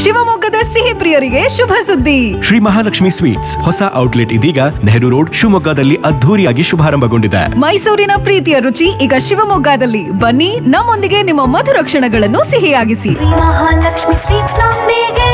ಶಿವಮೊಗ್ಗದ ಸಿಹಿ ಪ್ರಿಯರಿಗೆ ಶುಭ ಸುದ್ದಿ ಶ್ರೀ ಮಹಾಲಕ್ಷ್ಮಿ ಸ್ವೀಟ್ಸ್ ಹೊಸ ಔಟ್ಲೆಟ್ ಇದೀಗ ನೆಹರು ರೋಡ್ ಶಿವಮೊಗ್ಗದಲ್ಲಿ ಅದ್ಧೂರಿಯಾಗಿ ಶುಭಾರಂಭಗೊಂಡಿದೆ ಮೈಸೂರಿನ ಪ್ರೀತಿಯ ರುಚಿ ಈಗ ಶಿವಮೊಗ್ಗದಲ್ಲಿ ಬನ್ನಿ ನಮ್ಮೊಂದಿಗೆ ನಿಮ್ಮ ಮಧುರ ಕ್ಷಣಗಳನ್ನು ಸಿಹಿಯಾಗಿಸಿ ಮಹಾಲಕ್ಷ್ಮಿ ಸ್ವೀಟ್ಸ್ ನೊಂದಿಗೆ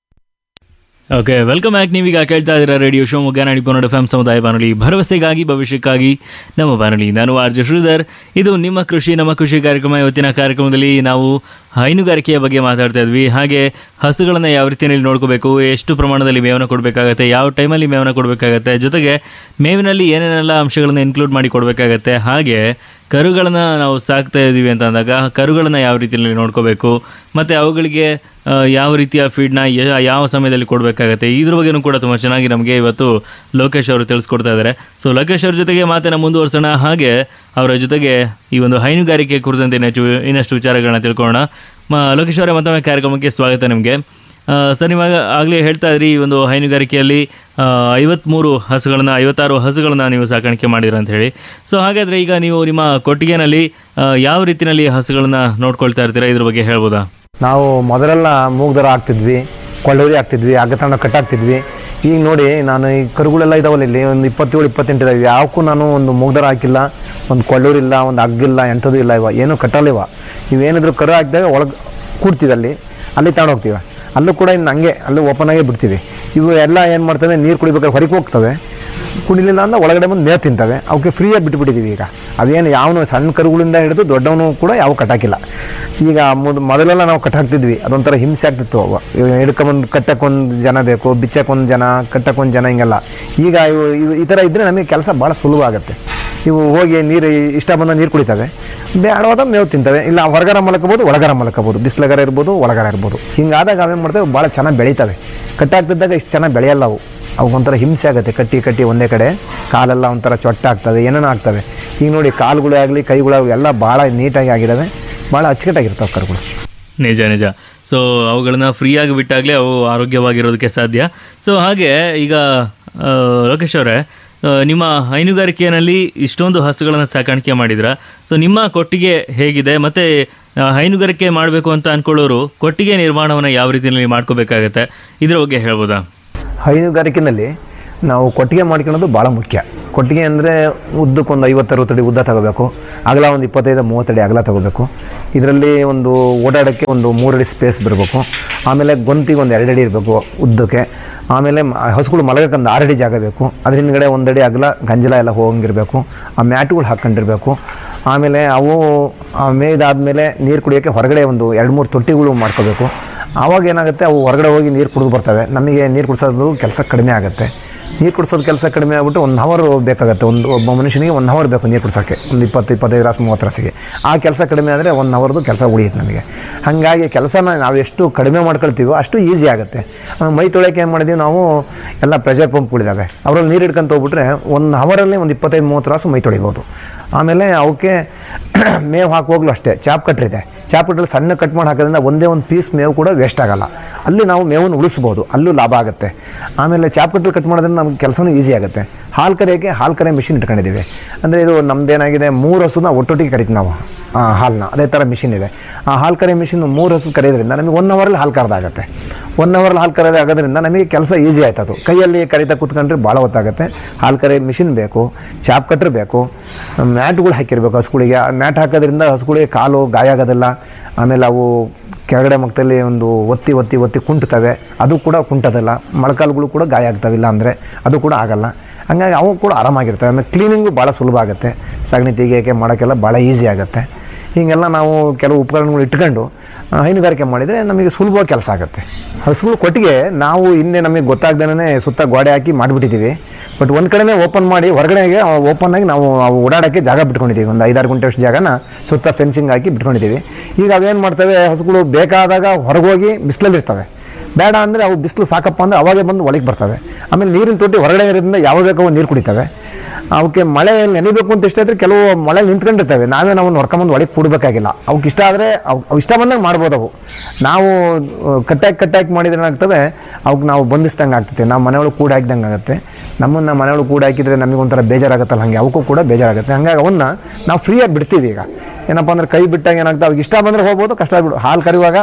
ಓಕೆ ವೆಲ್ಕಮ್ ಬ್ಯಾಕ್ ನೀವೀಗ ಕೇಳ್ತಾ ಇದ್ದೀರಾ ರೇಡಿಯೋ ಶಿವಮೊಗ್ಗ ನಾಡಿ ಪನ್ನಡ ಎಫ್ ಸಮುದಾಯ ಬಾನುಲಿ ಭರವಸೆಗಾಗಿ ಭವಿಷ್ಯಕ್ಕಾಗಿ ನಮ್ಮ ಬಾನುಲಿ ನಾನು ಆರ್ ಜೆ ಶ್ರೀಧರ್ ಇದು ನಿಮ್ಮ ಕೃಷಿ ನಮ್ಮ ಕೃಷಿ ಕಾರ್ಯಕ್ರಮ ಇವತ್ತಿನ ಕಾರ್ಯಕ್ರಮದಲ್ಲಿ ನಾವು ಹೈನುಗಾರಿಕೆಯ ಬಗ್ಗೆ ಮಾತಾಡ್ತಾ ಇದ್ವಿ ಹಾಗೆ ಹಸುಗಳನ್ನು ಯಾವ ರೀತಿಯಲ್ಲಿ ನೋಡ್ಕೋಬೇಕು ಎಷ್ಟು ಪ್ರಮಾಣದಲ್ಲಿ ಮೇವನ್ನು ಕೊಡಬೇಕಾಗತ್ತೆ ಯಾವ ಟೈಮಲ್ಲಿ ಮೇವನ್ನು ಕೊಡಬೇಕಾಗತ್ತೆ ಜೊತೆಗೆ ಮೇವಿನಲ್ಲಿ ಏನೇನೆಲ್ಲ ಅಂಶಗಳನ್ನು ಇನ್ಕ್ಲೂಡ್ ಮಾಡಿ ಕೊಡಬೇಕಾಗತ್ತೆ ಹಾಗೆ ಕರುಗಳನ್ನು ನಾವು ಸಾಕ್ತಾ ಇದ್ದೀವಿ ಅಂತ ಅಂದಾಗ ಕರುಗಳನ್ನು ಯಾವ ರೀತಿಯಲ್ಲಿ ನೋಡ್ಕೋಬೇಕು ಮತ್ತು ಅವುಗಳಿಗೆ ಆ, ಯಾವ ರೀತಿಯ ಫೀಡ್ನ ಯಾವ ಸಮಯದಲ್ಲಿ ಕೊಡಬೇಕಾಗತ್ತೆ ಇದ್ರ ಬಗ್ಗೆನೂ ಕೂಡ ತುಂಬ ಚೆನ್ನಾಗಿ ನಮಗೆ ಇವತ್ತು ಲೋಕೇಶ್ ಅವರು ತಿಳಿಸ್ಕೊಡ್ತಾ ಇದ್ದಾರೆ ಸೊ ಲೋಕೇಶ್ ಅವ್ರ ಜೊತೆಗೆ ಮಾತನ್ನು ಮುಂದುವರ್ಸೋಣ ಹಾಗೆ ಅವರ ಜೊತೆಗೆ ಈ ಒಂದು ಹೈನುಗಾರಿಕೆ ಕುರಿತಂತೆ ಇನ್ನಷ್ಟು ಇನ್ನಷ್ಟು ವಿಚಾರಗಳನ್ನ ತಿಳ್ಕೊಳ್ಳೋಣ ಮ ಲೋಕೇಶ್ ಅವರೇ ಮತ್ತೊಮ್ಮೆ ಕಾರ್ಯಕ್ರಮಕ್ಕೆ ಸ್ವಾಗತ ನಿಮಗೆ ಆ, ಸರ್ ನಿವಾಗ ಆಗಲೇ ಹೇಳ್ತಾ ಇದ್ರಿ ಈ ಒಂದು ಹೈನುಗಾರಿಕೆಯಲ್ಲಿ ಐವತ್ತ್ಮೂರು ಹಸುಗಳನ್ನು ಐವತ್ತಾರು ಹಸುಗಳನ್ನು ನೀವು ಸಾಕಾಣಿಕೆ ಮಾಡಿರ ಅಂತ ಹೇಳಿ ಸೊ ಹಾಗಾದರೆ ಈಗ ನೀವು ನಿಮ್ಮ ಕೊಟ್ಟಿಗೆನಲ್ಲಿ ಆ, ಯಾವ ರೀತಿಯಲ್ಲಿ ಹಸುಗಳನ್ನು ನೋಡ್ಕೊಳ್ತಾ ಇರ್ತೀರಾ ಇದ್ರ ಬಗ್ಗೆ ಹೇಳ್ಬೋದಾ ನಾವು ಮೊದಲೆಲ್ಲ ಮೂಗ್ದರ ಹಾಕ್ತಿದ್ವಿ ಕೊಳ್ಳೂರಿ ಹಾಕ್ತಿದ್ವಿ ಅಗ್ಗತಂಡ ಕಟ್ಟಾಕ್ತಿದ್ವಿ ಈಗ ನೋಡಿ ನಾನು ಈ ಕರುಗಳೆಲ್ಲ ಇದಾವಲ್ಲ ಇಲ್ಲಿ ಒಂದು ಇಪ್ಪತ್ತೇಳು ಇಪ್ಪತ್ತೆಂಟು ಇದಾವೆ ಯಾವಕ್ಕೂ ನಾನು ಒಂದು ಮೂಗ್ದರ ಹಾಕಿಲ್ಲ ಒಂದು ಕೊಳ್ಳೂರಿಲ್ಲ ಒಂದು ಹಗ್ಗಿಲ್ಲ ಎಂಥದ್ದು ಇಲ್ಲ ಇವ ಏನೂ ಕಟ್ಟಲ್ಲ ಇವ ಇವೇನಿದ್ರು ಕರು ಹಾಕಿದಾಗ ಒಳಗೆ ಕೂಡ್ತೀವಿ ಅಲ್ಲಿ ಅಲ್ಲಿ ತಗೊಂಡು ಹೋಗ್ತೀವಿ ಅಲ್ಲೂ ಕೂಡ ಇನ್ನು ಹಂಗೆ ಅಲ್ಲೂ ಓಪನ್ ಆಗೇ ಬಿಡ್ತೀವಿ ಇವು ಎಲ್ಲ ಏನು ಮಾಡ್ತವೆ ನೀರು ಕುಡಿಬೇಕಾದ್ರೆ ಹೊರಗೆ ಹೋಗ್ತವೆ ಕುಡಿಲಿಲ್ಲ ಅಂದ್ರೆ ಒಳಗಡೆ ಬಂದು ಮೇವು ತಿಂತವೆ ಅವಕ್ಕೆ ಫ್ರೀಯಾಗಿ ಬಿಟ್ಬಿಟ್ಟಿದ್ದೀವಿ ಈಗ ಅವೇನು ಯಾವನು ಸಣ್ಣ ಕರುಗಳಿಂದ ಹಿಡಿದು ದೊಡ್ಡವನು ಕೂಡ ಯಾವ ಕಟ್ಟಾಕಿಲ್ಲ ಈಗ ಮೊದ್ ಮೊದಲೆಲ್ಲ ನಾವು ಕಟ್ಟಾಕ್ತಿದ್ವಿ ಅದೊಂಥರ ಹಿಂಸೆ ಆಗ್ತಿತ್ತು ಅವ ಹಿಡ್ಕೊಂಬಂದು ಕಟ್ಟಕ್ಕೊಂದು ಜನ ಬೇಕು ಬಿಚ್ಚಕ್ಕೊಂದು ಜನ ಕಟ್ಟಕ್ಕೊಂದು ಜನ ಹಿಂಗೆಲ್ಲ ಈಗ ಇವು ಇವು ಈ ಥರ ಇದ್ದರೆ ನಮಗೆ ಕೆಲಸ ಭಾಳ ಸುಲಭ ಆಗುತ್ತೆ ಇವು ಹೋಗಿ ನೀರು ಇಷ್ಟ ಬಂದ ನೀರು ಕುಡಿತವೆ ಬೇಡವಾದ ಮೇವು ತಿಂತವೆ ಇಲ್ಲ ಹೊರಗರ ಮಲಕಬೋದು ಒಳಗರ ಮಲಕಬೋದು ಬಿಸಿಲಗರ ಇರ್ಬೋದು ಒಳಗರ ಇರ್ಬೋದು ಹಿಂಗಾದಾಗ ಅವೇನು ಮಾಡ್ತೇವೆ ಭಾಳ ಚೆನ್ನಾಗಿ ಬೆಳೀತವೆ ಕಟ್ಟಾಗ್ತಿದ್ದಾಗ ಇಷ್ಟು ಚೆನ್ನಾಗಿ ಬೆಳೆಯಲ್ಲ ಅವು ಅವಕ್ಕೊಂಥರ ಹಿಂಸೆ ಆಗುತ್ತೆ ಕಟ್ಟಿ ಕಟ್ಟಿ ಒಂದೇ ಕಡೆ ಕಾಲೆಲ್ಲ ಒಂಥರ ಚೊಟ್ಟ ಆಗ್ತವೆ ಏನೇನೋ ಆಗ್ತವೆ ಈಗ ನೋಡಿ ಕಾಲುಗಳೇ ಆಗಲಿ ಕೈಗಳಾಗಲಿ ಎಲ್ಲ ಭಾಳ ನೀಟಾಗಿ ಆಗಿದ್ದಾವೆ ಭಾಳ ಅಚ್ಚುಕಟ್ಟಾಗಿರ್ತವೆ ಕರುಗಳು ನಿಜ ನಿಜ ಸೊ ಅವುಗಳನ್ನ ಫ್ರೀಯಾಗಿ ಬಿಟ್ಟಾಗಲೇ ಅವು ಆರೋಗ್ಯವಾಗಿರೋದಕ್ಕೆ ಸಾಧ್ಯ ಸೊ ಹಾಗೆ ಈಗ ಆ, ಲೋಕೇಶ್ ಅವರೇ ಆ, ನಿಮ್ಮ ಹೈನುಗಾರಿಕೆಯಲ್ಲಿ ಇಷ್ಟೊಂದು ಹಸುಗಳನ್ನು ಸಾಕಾಣಿಕೆ ಮಾಡಿದ್ರ ಸೊ ನಿಮ್ಮ ಕೊಟ್ಟಿಗೆ ಹೇಗಿದೆ ಮತ್ತು ಹೈನುಗಾರಿಕೆ ಮಾಡಬೇಕು ಅಂತ ಅಂದ್ಕೊಳ್ಳೋರು ಕೊಟ್ಟಿಗೆ ನಿರ್ಮಾಣವನ್ನು ಯಾವ ರೀತಿಯಲ್ಲಿ ಮಾಡ್ಕೋಬೇಕಾಗತ್ತೆ ಇದ್ರ ಬಗ್ಗೆ ಹೇಳ್ಬೋದಾ ಹೈನುಗಾರಿಕೆನಲ್ಲಿ ನಾವು ಕೊಟ್ಟಿಗೆ ಮಾಡ್ಕೊಳ್ಳೋದು ಭಾಳ ಮುಖ್ಯ ಕೊಟ್ಟಿಗೆ ಅಂದರೆ ಉದ್ದಕ್ಕೊಂದು ಐವತ್ತರವತ್ತು ಅಡಿ ಉದ್ದ ತಗೋಬೇಕು ಅಗಲ ಒಂದು ಇಪ್ಪತ್ತೈದು ಮೂವತ್ತಡಿ ಅಗಲ ತಗೋಬೇಕು ಇದರಲ್ಲಿ ಒಂದು ಓಡಾಡೋಕ್ಕೆ ಒಂದು ಮೂರಡಿ ಸ್ಪೇಸ್ ಬರಬೇಕು ಆಮೇಲೆ ಗೊಂತಿಗೆ ಒಂದು ಎರಡಡಿ ಇರಬೇಕು ಉದ್ದಕ್ಕೆ ಆಮೇಲೆ ಮ- ಹಸುಗಳು ಮಲಗಕ್ಕೆ ಒಂದು ಆರಡಿ ಜಾಗ ಬೇಕು ಅದ್ರ ಹಿಂದ್ಗಡೆ ಒಂದಡಿ ಅಗಲ ಗಂಜಲ ಎಲ್ಲ ಹೋಗಂಗಿರಬೇಕು ಆ ಮ್ಯಾಟ್ಗಳು ಹಾಕ್ಕೊಂಡಿರ್ಬೇಕು ಆಮೇಲೆ ಅವು ಆ ಮೇಯ್ದಾದ್ಮೇಲೆ ನೀರು ಕುಡಿಯೋಕ್ಕೆ ಹೊರಗಡೆ ಒಂದು ಎರಡು ಮೂರು ತೊಟ್ಟಿಗಳು ಮಾಡ್ಕೋಬೇಕು ಆವಾಗ ಏನಾಗುತ್ತೆ ಅವು ಹೊರಗಡೆ ಹೋಗಿ ನೀರು ಕುಡಿದು ಬರ್ತವೆ ನಮಗೆ ನೀರು ಕುಡಿಸೋದು ಕೆಲಸ ಕಡಿಮೆ ಆಗುತ್ತೆ ನೀರು ಕುಡಿಸೋದು ಕೆಲಸ ಕಡಿಮೆ ಆಗ್ಬಿಟ್ಟು ಒಂದು ಹವರ್ ಬೇಕಾಗುತ್ತೆ ಒಂದು ಒಬ್ಬ ಮನುಷ್ಯನಿಗೆ ಒಂದು ಹವರ್ ಬೇಕು ನೀರು ಕುಡ್ಸೋಕ್ಕೆ ಒಂದು ಇಪ್ಪತ್ತು ಇಪ್ಪತ್ತೈದು ರಾಸು ಮೂವತ್ತು ರಾಸಿಗೆ ಆ ಕೆಲಸ ಕಡಿಮೆ ಆದರೆ ಒಂದು ಹವರ್ದು ಕೆಲಸ ಉಳಿಯುತ್ತೆ ನಮಗೆ ಹಾಗಾಗಿ ಕೆಲಸನ ನಾವು ಎಷ್ಟು ಕಡಿಮೆ ಮಾಡ್ಕೊಳ್ತೀವೋ ಅಷ್ಟು ಈಸಿ ಆಗುತ್ತೆ ಆಮೇಲೆ ಮೈ ತೊಳೆಯೋಕೆ ಏನು ಮಾಡಿದ್ದೀವಿ ನಾವು ಎಲ್ಲ ಪ್ರೆಷರ್ ಪಂಪ್ಗಳಿದ್ದಾವೆ ಅವರಲ್ಲಿ ನೀರು ಹಿಡ್ಕೊಂತ ಹೋಗ್ಬಿಟ್ರೆ ಒಂದು ಹವರಲ್ಲಿ ಒಂದು ಇಪ್ಪತ್ತೈದು ಮೂವತ್ತು ರಾಸು ಮೈ ತೊಳಿಬೋದು ಆಮೇಲೆ ಅವಕ್ಕೆ ಮೇವು ಹಾಕುವಾಗಲೂ ಅಷ್ಟೇ ಚಾಪ್ ಕಟ್ರಿದೆ ಚಾಪ್ ಕಟ್ಟಲ್ಲಿ ಸಣ್ಣ ಕಟ್ ಮಾಡಿ ಹಾಕೋದ್ರಿಂದ ಒಂದೇ ಒಂದು ಪೀಸ್ ಮೇವು ಕೂಡ ವೇಸ್ಟ್ ಆಗಲ್ಲ ಅಲ್ಲಿ ನಾವು ಮೇವನ್ನು ಉಳಿಸ್ಬೋದು ಅಲ್ಲೂ ಲಾಭ ಆಗುತ್ತೆ ಆಮೇಲೆ ಚಾಪ್ ಕಟ್ಟಲ್ಲಿ ಕಟ್ ಮಾಡೋದ್ರಿಂದ ನಮ್ಗೆ ಕೆಲಸನೂ ಈಸಿ ಆಗುತ್ತೆ ಹಾಲು ಕರೆಯೋಕ್ಕೆ ಹಾಲು ಕರೆ ಮಿಷಿನ್ ಇಟ್ಕೊಂಡಿದ್ದೀವಿ ಅಂದರೆ ಇದು ನಮ್ದೇನಾಗಿದೆ ಮೂರು ಹಸುನ ಒಟ್ಟೊಟ್ಟಿಗೆ ಕರಿತೀವಿ ನಾವು ಆ ಹಾಲನ್ನ ಅದೇ ಥರ ಮಿಷಿನ್ ಇದೆ ಆ ಹಾಲು ಕರೆ ಮಿಷಿನ್ ಮೂರು ಹಸು ಕರೆಯೋದ್ರಿಂದ ನಮಗೆ ಒನ್ ಅವರಲ್ಲಿ ಹಾಲು ಕರೆದಾಗುತ್ತೆ ಒನ್ ಅವರಲ್ಲಿ ಹಾಲು ಕರೆಯೋದು ಆಗೋದ್ರಿಂದ ನಮಗೆ ಕೆಲಸ ಈಸಿ ಆಯ್ತು ಅದು ಕೈಯಲ್ಲಿ ಕರಿತಾ ಕೂತ್ಕೊಂಡ್ರೆ ಭಾಳ ಹೊತ್ತಾಗುತ್ತೆ ಹಾಲು ಕರೆ ಮಿಷಿನ್ ಬೇಕು ಚಾಪ್ ಕಟ್ರ್ ಬೇಕು ಮ್ಯಾಟ್ಗಳು ಹಾಕಿರ್ಬೇಕು ಹಸುಗಳಿಗೆ ಆ ಮ್ಯಾಟ್ ಹಾಕೋದ್ರಿಂದ ಹಸುಗಳಿಗೆ ಕಾಲು ಗಾಯ ಆಗೋದಿಲ್ಲ ಆಮೇಲೆ ಅವು ಕೆಳಗಡೆ ಮಕ್ಕದಲ್ಲಿ ಒಂದು ಒತ್ತಿ ಒತ್ತಿ ಒತ್ತಿ ಕುಂಟ್ತವೆ ಅದು ಕೂಡ ಕುಂಟೋದಿಲ್ಲ ಮೊಳಕಾಲುಗಳು ಕೂಡ ಗಾಯ ಆಗ್ತವೆ ಇಲ್ಲ ಅಂದರೆ ಅದು ಕೂಡ ಆಗಲ್ಲ ಹಂಗಾಗಿ ಅವು ಕೂಡ ಆರಾಮಾಗಿರ್ತವೆ ಆಮೇಲೆ ಕ್ಲೀನಿಂಗು ಭಾಳ ಸುಲಭ ಆಗುತ್ತೆ ಸಗಣಿ ತೆಗಿಯೋಕ್ಕೆ ಮಾಡೋಕ್ಕೆಲ್ಲ ಭಾಳ ಈಸಿ ಆಗುತ್ತೆ ಹೀಗೆಲ್ಲ ನಾವು ಕೆಲವು ಉಪಕರಣಗಳು ಇಟ್ಕೊಂಡು ಆ, ಹೈನುಗಾರಿಕೆ ಮಾಡಿದರೆ ನಮಗೆ ಸುಲಭವಾಗಿ ಕೆಲಸ ಆಗುತ್ತೆ ಹಸುಗಳು ಕೊಟ್ಟಿಗೆ ನಾವು ಹಿಂದೆ ನಮಗೆ ಗೊತ್ತಾಗ್ದೇ ಸುತ್ತ ಗೋಡೆ ಹಾಕಿ ಮಾಡಿಬಿಟ್ಟಿದ್ದೀವಿ ಬಟ್ ಒಂದು ಕಡೆನೇ ಓಪನ್ ಮಾಡಿ ಹೊರಗಡೆಗೆ ಓಪನ್ ಆಗಿ ನಾವು ಅವು ಓಡಾಡೋಕ್ಕೆ ಜಾಗ ಬಿಟ್ಕೊಂಡಿದ್ದೀವಿ ಒಂದು ಐದಾರು ಗುಂಟೆ ಅಷ್ಟು ಜಾಗನ ಸುತ್ತ ಫೆನ್ಸಿಂಗ್ ಹಾಕಿ ಬಿಟ್ಕೊಂಡಿದ್ದೀವಿ ಈಗ ಅವೇನು ಮಾಡ್ತವೆ ಹಸುಗಳು ಬೇಕಾದಾಗ ಹೊರಗೋಗಿ ಬಿಸಿಲಲ್ಲಿರ್ತವೆ ಬೇಡ ಅಂದರೆ ಅವು ಬಿಸಿಲು ಸಾಕಪ್ಪ ಅಂದರೆ ಅವಾಗೇ ಬಂದು ಒಳಗೆ ಬರ್ತವೆ ಆಮೇಲೆ ನೀರಿನ ತೊಟ್ಟಿ ಹೊರಗಡೆ ಇರೋದ್ರಿಂದ ಯಾವಾಗ ಬೇಕೋ ನೀರು ಕುಡಿತವೆ ಅವಕ್ಕೆ ಮಳೆ ನೆನಿಬೇಕು ಅಂತ ಇಷ್ಟ ಇದ್ರೆ ಕೆಲವು ಮಳೆ ನಿಂತ್ಕೊಂಡಿರ್ತವೆ ನಾವೇ ನಾವು ಹೊರ್ಕೊಂಬಂದು ಒಳಗೆ ಕೂಡಬೇಕಾಗಿಲ್ಲ ಅವಕ್ಕೆ ಇಷ್ಟ ಆದರೆ ಅವು ಅವು ಇಷ್ಟ ಬಂದಂಗೆ ಮಾಡ್ಬೋದು ಅವು ನಾವು ಕಟ್ಟಾಕಿ ಕಟ್ಟಾಕಿ ಮಾಡಿದ್ರೆ ಏನಾಗ್ತವೆ ಅವಕ್ಕೆ ನಾವು ಬಂಧಿಸ್ದಂಗೆ ಆಗ್ತದೆ ನಾವು ಮನೆಯೊಳಗೆ ಕೂಡ ಹಾಕಿದಂಗೆ ಆಗುತ್ತೆ ನಮ್ಮನ್ನು ಮನೆಯೊಳಗೆ ಕೂಡ ಹಾಕಿದ್ರೆ ನಮಗೆ ಒಂಥರ ಬೇಜಾರಾಗುತ್ತಲ್ಲ ಹಾಗೆ ಅವಕ್ಕೂ ಕೂಡ ಬೇಜಾರಾಗುತ್ತೆ ಹಂಗಾಗಿ ಅವನ್ನ ನಾವು ಫ್ರೀಯಾಗಿ ಬಿಡ್ತೀವಿ ಈಗ ಏನಪ್ಪ ಅಂದ್ರೆ ಕೈ ಬಿಟ್ಟಾಗ ಏನಾಗ್ತದೆ ಅವ್ರಿಗೆ ಇಷ್ಟ ಬಂದರೆ ಹೋಗ್ಬೋದು ಕಷ್ಟ ಬಿಡು ಹಾಲು ಕರೆಯುವಾಗ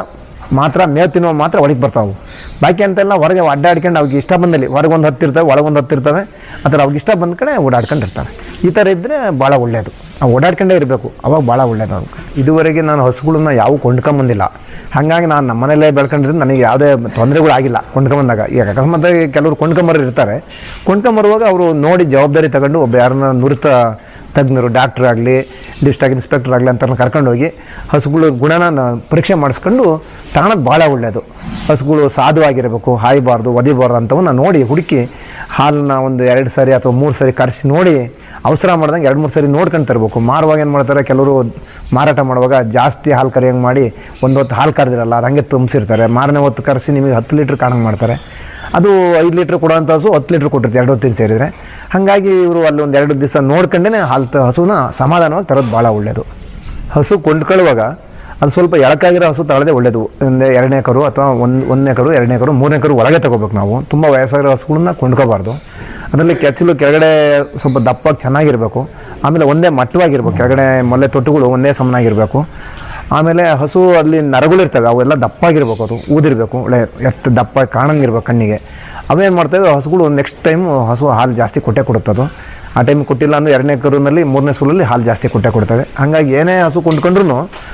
ಮಾತ್ರ ಮೇವು ತಿನ್ನೋ ಮಾತ್ರ ಒಳಗೆ ಬರ್ತಾವೆ ಬಾಕಿ ಅಂತೆಲ್ಲ ಹೊರಗೆ ಅಡ್ಡಾಡ್ಕೊಂಡು ಅವ್ರಿಗೆ ಇಷ್ಟ ಬಂದಲ್ಲಿ ಹೊರಗೆ ಒಂದು ಹತ್ತಿರ್ತವೆ ಒಳಗೆ ಒಂದು ಹತ್ತಿರ್ತವೆ ಆ ಥರ ಅವ್ರಿಗೆ ಇಷ್ಟ ಬಂದ ಕಡೆ ಓಡಾಡ್ಕೊಂಡಿರ್ತಾರೆ ಈ ಥರ ಇದ್ದರೆ ಭಾಳ ಒಳ್ಳೆಯದು ನಾವು ಓಡಾಡ್ಕೊಂಡೇ ಇರಬೇಕು ಅವಾಗ ಭಾಳ ಒಳ್ಳೆಯದು ಅದು ಇದುವರೆಗೆ ನಾನು ಹಸುಗಳನ್ನ ಯಾವ ಕೊಂಡ್ಕೊಂಬಂದಿಲ್ಲ ಹಾಗಾಗಿ ನಾನು ನಮ್ಮ ಮನೇಲೇ ಬೆಳ್ಕೊಂಡಿದ್ದು ನನಗೆ ಯಾವುದೇ ತೊಂದರೆಗಳು ಆಗಿಲ್ಲ ಕೊಂಡ್ಕೊಂಬಂದಾಗ ಈಗ ಅಕಸ್ಮಾತಾಗಿ ಕೆಲವರು ಕೊಂಡ್ಕೊಂಬರೋರು ಇರ್ತಾರೆ ಕೊಂಡ್ಕೊಂಬರುವಾಗ ಅವರು ನೋಡಿ ಜವಾಬ್ದಾರಿ ತಗೊಂಡು ಒಬ್ಬ ಯಾರನ್ನ ನುರಿತ ತಜ್ಞರು ಡಾಕ್ಟ್ರ್ ಆಗಲಿ ಡಿಸ್ಟ್ರಿಕ್ಟ್ ಇನ್ಸ್ಪೆಕ್ಟರ್ ಆಗಲಿ ಅಂತ ಕರ್ಕೊಂಡೋಗಿ ಹಸುಗಳು ಗುಣನ ನ- ಪರೀಕ್ಷೆ ಮಾಡಿಸ್ಕೊಂಡು ತಗೊಳೋದು ಭಾಳ ಒಳ್ಳೆಯದು ಹಸುಗಳು ಸಾಧುವಾಗಿರಬೇಕು ಹಾಯಬಾರ್ದು ಒದಿಬಾರ್ದು ಅಂತವನ್ನ ನೋಡಿ ಹುಡುಕಿ ಹಾಲನ್ನ ಒಂದು ಎರಡು ಸರಿ ಅಥವಾ ಮೂರು ಸರಿ ಕರೆಸಿ ನೋಡಿ ಅವಸರ ಮಾಡ್ದಂಗೆ ಎರಡು ಮೂರು ಸರಿ ನೋಡ್ಕೊಂಡು ತರಬೇಕು ಮಾರುವಾಗ ಏನು ಮಾಡ್ತಾರೆ ಕೆಲವರು ಮಾರಾಟ ಮಾಡುವಾಗ ಜಾಸ್ತಿ ಹಾಲು ಕರಿಯಂಗೆ ಮಾಡಿ ಒಂದು ಹೊತ್ತು ಹಾಲು ಕರೆದಿರಲ್ಲ ಅದು ಹಂಗೆ ತುಂಬಿಸಿರ್ತಾರೆ ಮಾರನೇ ಹೊತ್ತು ಕರೆಸಿ ನಿಮಗೆ ಹತ್ತು ಲೀಟ್ರ್ ಕಾಣಂಗೆ ಮಾಡ್ತಾರೆ ಅದು ಐದು ಲೀಟ್ರ್ ಕೊಡೋಂಥ ಹಸು ಹತ್ತು ಲೀಟ್ರ್ ಕೊಟ್ಟಿರ್ತೀವಿ ಎರಡು ಹೊತ್ತಿನ ಸೇರಿದರೆ ಹಾಗಾಗಿ ಇವರು ಅಲ್ಲಿ ಒಂದು ಎರಡು ದಿವಸ ನೋಡ್ಕೊಂಡೇ ಹಾಲು ತ ಹಸುನ ಸಮಾಧಾನವಾಗಿ ತರೋದು ಭಾಳ ಒಳ್ಳೆಯದು ಹಸು ಕೊಂಡ್ಕೊಳ್ಳುವಾಗ ಅದು ಸ್ವಲ್ಪ ಎಳಕಾಗಿರೋ ಹಸು ತಗೊಳ್ಳೋದೇ ಒಳ್ಳೆಯದು ಒಂದು ಎರಡನೇ ಕರು ಅಥವಾ ಒಂದು ಒಂದನೇ ಕರು ಎರಡನೇ ಕರು ಮೂರನೇ ಕರು ಒಳಗೆ ತಗೋಬೇಕು ನಾವು ತುಂಬ ವಯಸ್ಸಾಗಿರೋ ಹಸುಗಳನ್ನ ಕೊಂಡ್ಕೋಬಾರ್ದು ಅದರಲ್ಲಿ ಕೆಚ್ಚಲು ಕೆಳಗಡೆ ಸ್ವಲ್ಪ ದಪ್ಪಾಗಿ ಚೆನ್ನಾಗಿರಬೇಕು ಆಮೇಲೆ ಒಂದೇ ಮಟ್ಟವಾಗಿರ್ಬೇಕು ಕೆಳಗಡೆ ಮೊಲೆ ತೊಟ್ಟುಗಳು ಒಂದೇ ಸಮನಾಗಿರಬೇಕು ಆಮೇಲೆ ಹಸು ಅಲ್ಲಿ ನರಗಳಿರ್ತವೆ ಅವೆಲ್ಲ ದಪ್ಪಾಗಿರ್ಬೇಕು ಅದು ಊದಿರಬೇಕು ಒಳ್ಳೆ ಎತ್ತ ದಪ್ಪ ಕಾಣಂಗಿರ್ಬೇಕು ಕಣ್ಣಿಗೆ ಅವೇನು ಮಾಡ್ತವೆ ಹಸುಗಳು ನೆಕ್ಸ್ಟ್ ಟೈಮ್ ಹಸು ಹಾಲು ಜಾಸ್ತಿ ಕೊಟ್ಟೆ ಕೊಡುತ್ತದು ಆ ಟೈಮ್ ಕೊಟ್ಟಿಲ್ಲ ಅಂದ್ರೆ ಎರಡನೇ ಕರುನಲ್ಲಿ ಮೂರನೇ ಸೂಲಲ್ಲಿ ಹಾಲು ಜಾಸ್ತಿ ಕೊಟ್ಟೆ ಕೊಡ್ತವೆ ಹಾಗಾಗಿ ಏನೇ ಹಸು ಕೊಂಡ್ಕೊಂಡ್ರು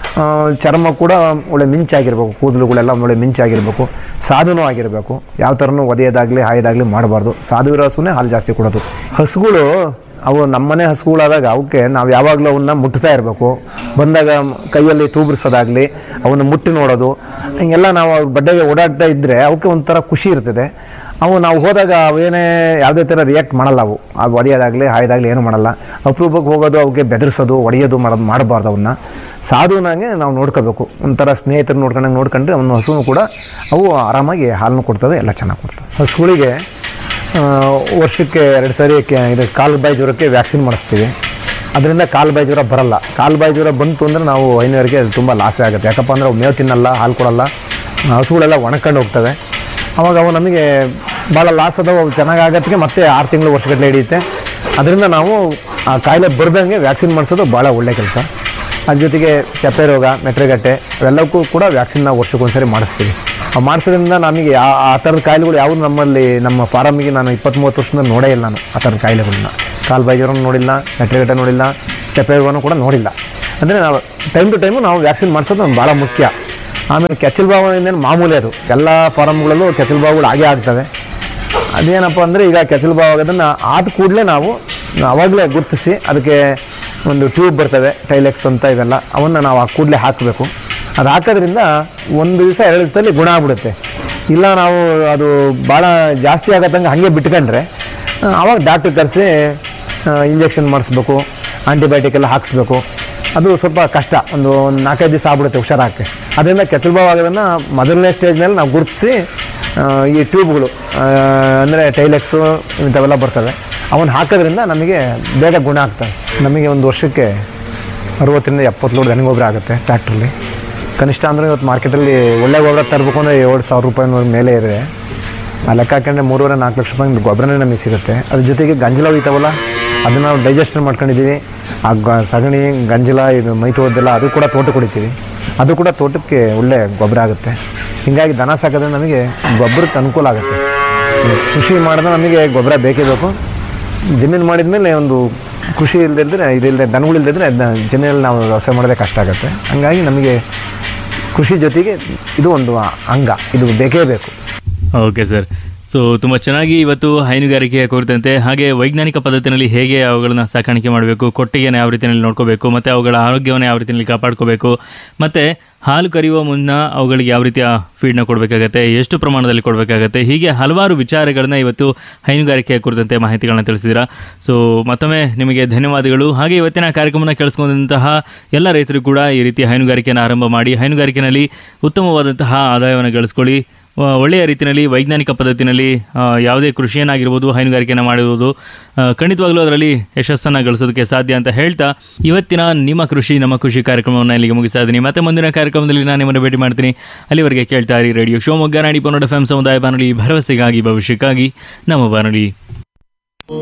ಚರ್ಮ ಕೂಡ ಒಳ್ಳೆ ಮಿಂಚಾಗಿರ್ಬೇಕು ಕೂದಲುಗಳೆಲ್ಲ ಒಳ್ಳೆ ಮಿಂಚಾಗಿರ್ಬೇಕು ಸಾಧುನೂ ಆಗಿರಬೇಕು ಯಾವ ಥರನೂ ಒದೆಯೋದಾಗಲಿ ಹಾಯೋದಾಗಲಿ ಮಾಡಬಾರ್ದು ಸಾಧು ಇರೋ ಹಸುನೇ ಹಾಲು ಜಾಸ್ತಿ ಕೊಡೋದು ಹಸುಗಳು ಅವು ನಮ್ಮನೆ ಹಸುಗಳಾದಾಗ ಅವಕ್ಕೆ ನಾವು ಯಾವಾಗಲೂ ಅವನ್ನ ಮುಟ್ತಾ ಇರಬೇಕು ಬಂದಾಗ ಕೈಯಲ್ಲಿ ತೂಬ್ರಿಸೋದಾಗಲಿ ಅವನ್ನ ಮುಟ್ಟಿ ನೋಡೋದು ಹಿಂಗೆಲ್ಲ ನಾವು ಅವ್ರ ಬಡ್ಡೆಗೆ ಓಡಾಡ್ತಾ ಇದ್ದರೆ ಅವಕ್ಕೆ ಒಂಥರ ಖುಷಿ ಇರ್ತದೆ ಅವು ನಾವು ಹೋದಾಗ ಅವೇನೇ ಯಾವುದೇ ಥರ ರಿಯಾಕ್ಟ್ ಮಾಡಲ್ಲ ಅವು ಅದು ಒದೆಯೋದಾಗಲಿ ಹಾಯೋದಾಗಲಿ ಏನು ಮಾಡಲ್ಲ ಅಪರೂಪಕ್ಕೆ ಹೋಗೋದು ಅವಕ್ಕೆ ಬೆದರಿಸೋದು ಒಡೆಯೋದು ಮಾಡೋದು ಮಾಡಬಾರ್ದು ಅವನ್ನ ಸಾಧುನಾಗೆ ನಾವು ನೋಡ್ಕೋಬೇಕು ಒಂಥರ ಸ್ನೇಹಿತರು ನೋಡ್ಕೊಂಡಂಗೆ ನೋಡ್ಕೊಂಡ್ರೆ ಅವನ ಹಸುನು ಕೂಡ ಅವು ಆರಾಮಾಗಿ ಹಾಲನ್ನು ಕೊಡ್ತವೆ ಎಲ್ಲ ಚೆನ್ನಾಗಿ ಕೊಡ್ತವೆ ಹಸುಗಳಿಗೆ ಆ, ವರ್ಷಕ್ಕೆ ಎರಡು ಸರಿ ಕೆ- ಇದು ಕಾಲು ಬಾಯಿ ಜ್ವರಕ್ಕೆ ವ್ಯಾಕ್ಸಿನ್ ಮಾಡಿಸ್ತೀವಿ ಅದರಿಂದ ಕಾಲು ಬಾಯಿ ಜ್ವರ ಬರಲ್ಲ ಕಾಲು ಬಾಯಿ ಜ್ವರ ಬಂತು ಅಂದರೆ ನಾವು ಹೈನುಗಾರಿಕೆ ಅದು ತುಂಬ ಲಾಸೇ ಆಗುತ್ತೆ ಯಾಕಪ್ಪ ಅಂದರೆ ಅವು ಮೇವು ತಿನ್ನಲ್ಲ ಹಾಲು ಕೊಡಲ್ಲ ಹಸುಗಳೆಲ್ಲ ಒಣಕೊಂಡು ಹೋಗ್ತವೆ ಅವಾಗ ಅವು ನಮಗೆ ಭಾಳ ಲಾಸ್ ಅದಾವೆ ಅವು ಚೆನ್ನಾಗಿ ಆಗತ್ತಿಗೆ ಮತ್ತೆ ಆರು ತಿಂಗಳು ವರ್ಷಗಟ್ಟಲೆ ಹಿಡಿಯುತ್ತೆ ಅದರಿಂದ ನಾವು ಆ ಕಾಯಿಲೆ ಬರ್ದಂಗೆ ವ್ಯಾಕ್ಸಿನ್ ಮಾಡಿಸೋದು ಭಾಳ ಒಳ್ಳೆ ಕೆಲಸ ಅದ್ರ ಜೊತೆಗೆ ಚಪ್ಪೆ ರೋಗ ಮೆಟ್ರೆಗಟ್ಟೆ ಅವೆಲ್ಲಕ್ಕೂ ಕೂಡ ವ್ಯಾಕ್ಸಿನ್ ನಾವು ವರ್ಷಕ್ಕೊಂದ್ಸರಿ ಮಾಡಿಸ್ತೀವಿ ಆ ಮಾಡಿಸೋದ್ರಿಂದ ನಮಗೆ ಆ ಆ ಥರದ ಕಾಯಿಲೆಗಳು ಯಾವುದು ನಮ್ಮಲ್ಲಿ ನಮ್ಮ ಫಾರಮಿಗೆ ನಾನು ಇಪ್ಪತ್ತ್ಮೂವತ್ತು ವರ್ಷದಿಂದ ನೋಡೇ ಇಲ್ಲ ನಾನು ಆ ಥರದ ಕಾಯಿಲೆಗಳನ್ನ ಕಾಲು ಬಾಯಿ ಜ್ವರ ನೋಡಿಲ್ಲ ಮೆಟ್ರೆಗಟ್ಟೆ ನೋಡಿಲ್ಲ ಚಪ್ಪೆ ರೋಗನೂ ಕೂಡ ನೋಡಿಲ್ಲ ಅಂದರೆ ನಾವು ಟೈಮ್ ಟು ಟೈಮು ನಾವು ವ್ಯಾಕ್ಸಿನ್ ಮಾಡಿಸೋದು ನಮ್ಗೆ ಭಾಳ ಮುಖ್ಯ ಆಮೇಲೆ ಕೆಚ್ಚಲು ಬಾವು ಇನ್ನೇನು ಮಾಮೂಲಿ ಅದು ಎಲ್ಲ ಫಾರಮ್ಗಳಲ್ಲೂ ಕೆಚ್ಚಲು ಬಾವುಗಳು ಆಗೇ ಆಗ್ತವೆ ಅದೇನಪ್ಪ ಅಂದರೆ ಈಗ ಕೆಚ್ಚಲು ಬಾವು ಆಗೋದನ್ನು ಆದ ಕೂಡಲೇ ನಾವು ಅವಾಗಲೇ ಗುರುತಿಸಿ ಅದಕ್ಕೆ ಒಂದು ಟ್ಯೂಬ್ ಬರ್ತವೆ ಟೈಲೆಕ್ಸ್ ಅಂತ ಇವೆಲ್ಲ ಅವನ್ನು ನಾವು ಆ ಕೂಡಲೇ ಹಾಕಬೇಕು ಅದು ಹಾಕೋದ್ರಿಂದ ಒಂದು ದಿವಸ ಎರಡು ದಿವಸದಲ್ಲಿ ಗುಣ ಆಗ್ಬಿಡುತ್ತೆ ಇಲ್ಲ ನಾವು ಅದು ಭಾಳ ಜಾಸ್ತಿ ಆಗತ್ತಂಗೆ ಹಾಗೆ ಬಿಟ್ಕೊಂಡ್ರೆ ಆ, ಅವಾಗ ಡಾಕ್ಟ್ರ್ ಕರೆಸಿ ಇಂಜೆಕ್ಷನ್ ಮಾಡಿಸ್ಬೇಕು ಆಂಟಿಬಯೋಟಿಕ್ ಎಲ್ಲ ಹಾಕಿಸ್ಬೇಕು ಅದು ಸ್ವಲ್ಪ ಕಷ್ಟ ಒಂದು ಒಂದು ನಾಲ್ಕೈದು ದಿವಸ ಆಗ್ಬಿಡುತ್ತೆ ಹುಷಾರಾಗಕ್ಕೆ ಅದರಿಂದ ಕೆಚ್ಚಲು ಬಾವು ಆಗೋದನ್ನು ಮೊದಲನೇ ಸ್ಟೇಜ್ನಲ್ಲಿ ನಾವು ಗುರುತಿಸಿ ಈ ಟ್ಯೂಬ್ಗಳು ಅಂದರೆ ಟೈಲೆಕ್ಸು ಇಂಥವೆಲ್ಲ ಬರ್ತವೆ ಅವನ್ನ ಹಾಕೋದ್ರಿಂದ ನಮಗೆ ಬೇಗ ಗುಣ ಆಗ್ತವೆ ನಮಗೆ ಒಂದು ವರ್ಷಕ್ಕೆ ಅರುವತ್ತರಿಂದ ಎಪ್ಪತ್ತು ಲೋಡ್ ದನ ಗೊಬ್ಬರ ಆಗುತ್ತೆ ಟ್ರ್ಯಾಕ್ಟ್ರಲ್ಲಿ ಕನಿಷ್ಠ ಅಂದರೆ ಇವತ್ತು ಮಾರ್ಕೆಟಲ್ಲಿ ಒಳ್ಳೆ ಗೊಬ್ಬರ ತರಬೇಕು ಅಂದರೆ ಏಳು ಸಾವಿರ ರೂಪಾಯಿ ಮೇಲೆ ಇದೆ ಆ ಲೆಕ್ಕ ಹಾಕೊಂಡ್ರೆ ಮೂರುವರೆ ನಾಲ್ಕು ಲಕ್ಷ ರೂಪಾಯಿ ಗೊಬ್ಬರನೇ ನಮಗೆ ಸಿಗುತ್ತೆ ಅದ್ರ ಜೊತೆಗೆ ಗಂಜಲ ಹೋಯ್ತಾವಲ್ಲ ಅದನ್ನು ನಾವು ಡೈಜೆಸ್ಟನ್ ಮಾಡ್ಕೊಂಡಿದ್ದೀವಿ ಆ ಗ ಸಗಣಿ ಗಂಜಲ ಇದು ಮೈ ತೊಳೆದೆಲ್ಲ ಅದು ಕೂಡ ತೋಟಕ್ಕೆ ಹೊಡಿತೀವಿ ಅದು ಕೂಡ ತೋಟಕ್ಕೆ ಒಳ್ಳೆ ಗೊಬ್ಬರ ಆಗುತ್ತೆ ಹೀಗಾಗಿ ದನ ಸಾಕೋದ್ರೆ ನಮಗೆ ಗೊಬ್ಬರಕ್ಕೆ ಅನುಕೂಲ ಆಗುತ್ತೆ ಕೃಷಿ ಮಾಡಿದ್ರೆ ನಮಗೆ ಗೊಬ್ಬರ ಬೇಕೇ ಬೇಕು ಜಮೀನು ಮಾಡಿದ ಮೇಲೆ ಒಂದು ಕೃಷಿ ಇಲ್ಲದಿದ್ದರೆ ಇದಿಲ್ಲದೆ ದನಗಳಿಲ್ಲದಿದ್ದರೆ ಅದನ್ನ ಜಮೀನಲ್ಲಿ ನಾವು ವ್ಯವಸಾಯ ಮಾಡೋದೇ ಕಷ್ಟ ಆಗುತ್ತೆ ಹಂಗಾಗಿ ನಮಗೆ ಕೃಷಿ ಜೊತೆಗೆ ಇದು ಒಂದು ಅಂಗ ಇದು ಬೇಕೇ ಬೇಕು ಓಕೆ ಸರ್ ಸೊ ತುಂಬ ಚೆನ್ನಾಗಿ ಇವತ್ತು ಹೈನುಗಾರಿಕೆಯ ಕುರಿತಂತೆ ಹಾಗೆ ವೈಜ್ಞಾನಿಕ ಪದ್ಧತಿನಲ್ಲಿ ಹೇಗೆ ಅವುಗಳನ್ನ ಸಾಕಾಣಿಕೆ ಮಾಡಬೇಕು ಕೊಟ್ಟಿಗೆನ ಯಾವ ರೀತಿಯಲ್ಲಿ ನೋಡ್ಕೋಬೇಕು ಮತ್ತು ಅವುಗಳ ಆರೋಗ್ಯವನ್ನು ಯಾವ ರೀತಿಯಲ್ಲಿ ಕಾಪಾಡ್ಕೋಬೇಕು ಮತ್ತು ಹಾಲು ಕರೆಯುವ ಮುನ್ನ ಅವುಗಳಿಗೆ ಯಾವ ರೀತಿಯ ಫೀಡ್ನ ಕೊಡಬೇಕಾಗತ್ತೆ ಎಷ್ಟು ಪ್ರಮಾಣದಲ್ಲಿ ಕೊಡಬೇಕಾಗತ್ತೆ ಹೀಗೆ ಹಲವಾರು ವಿಚಾರಗಳನ್ನ ಇವತ್ತು ಹೈನುಗಾರಿಕೆಯ ಕುರಿತಂತೆ ಮಾಹಿತಿಗಳನ್ನ ತಿಳಿಸಿದ್ದೀರಾ ಸೊ ಮತ್ತೊಮ್ಮೆ ನಿಮಗೆ ಧನ್ಯವಾದಗಳು ಹಾಗೆ ಇವತ್ತಿನ ಕಾರ್ಯಕ್ರಮನ ಕೇಳಿಸ್ಕೊಂಡಂತಹ ಎಲ್ಲ ರೈತರು ಕೂಡ ಈ ರೀತಿ ಹೈನುಗಾರಿಕೆಯನ್ನು ಆರಂಭ ಮಾಡಿ ಹೈನುಗಾರಿಕೆಯಲ್ಲಿ ಉತ್ತಮವಾದಂತಹ ಆದಾಯವನ್ನು ಗಳಿಸ್ಕೊಳ್ಳಿ ಆ, ಒಳ್ಳೆಯ ರೀತಿಯಲ್ಲಿ ವೈಜ್ಞಾನಿಕ ಪದ್ಧತಿನಲ್ಲಿ ಆ, ಯಾವುದೇ ಕೃಷಿಯನ್ನಾಗಿರ್ಬೋದು ಹೈನುಗಾರಿಕೆಯನ್ನು ಮಾಡುವುದು ಆ, ಖಂಡಿತವಾಗ್ಲೂ ಅದರಲ್ಲಿ ಯಶಸ್ಸನ್ನು ಗಳಿಸೋದಕ್ಕೆ ಸಾಧ್ಯ ಅಂತ ಹೇಳ್ತಾ ಇವತ್ತಿನ ನಿಮ್ಮ ಕೃಷಿ ನಮ್ಮ ಕೃಷಿ ಕಾರ್ಯಕ್ರಮವನ್ನು ಇಲ್ಲಿಗೆ ಮುಗಿಸ್ತಾ ಇದ್ದೀನಿ ಮತ್ತೆ ಮುಂದಿನ ಕಾರ್ಯಕ್ರಮದಲ್ಲಿ ನಾನು ನಿಮ್ಮನ್ನು ಭೇಟಿ ಮಾಡ್ತೀನಿ ಅಲ್ಲಿವರೆಗೆ ಕೇಳ್ತಾ ಇರಿ ರೇಡಿಯೋ ಶಿವಮೊಗ್ಗ ನಾಡಿ ಪನ್ನಡ ಎಫ್ ಸಮುದಾಯ ಬಾನುಲಿ ಭರವಸೆಗಾಗಿ ಭವಿಷ್ಯಕ್ಕಾಗಿ ನಮ್ಮ ಬಾನುಲಿ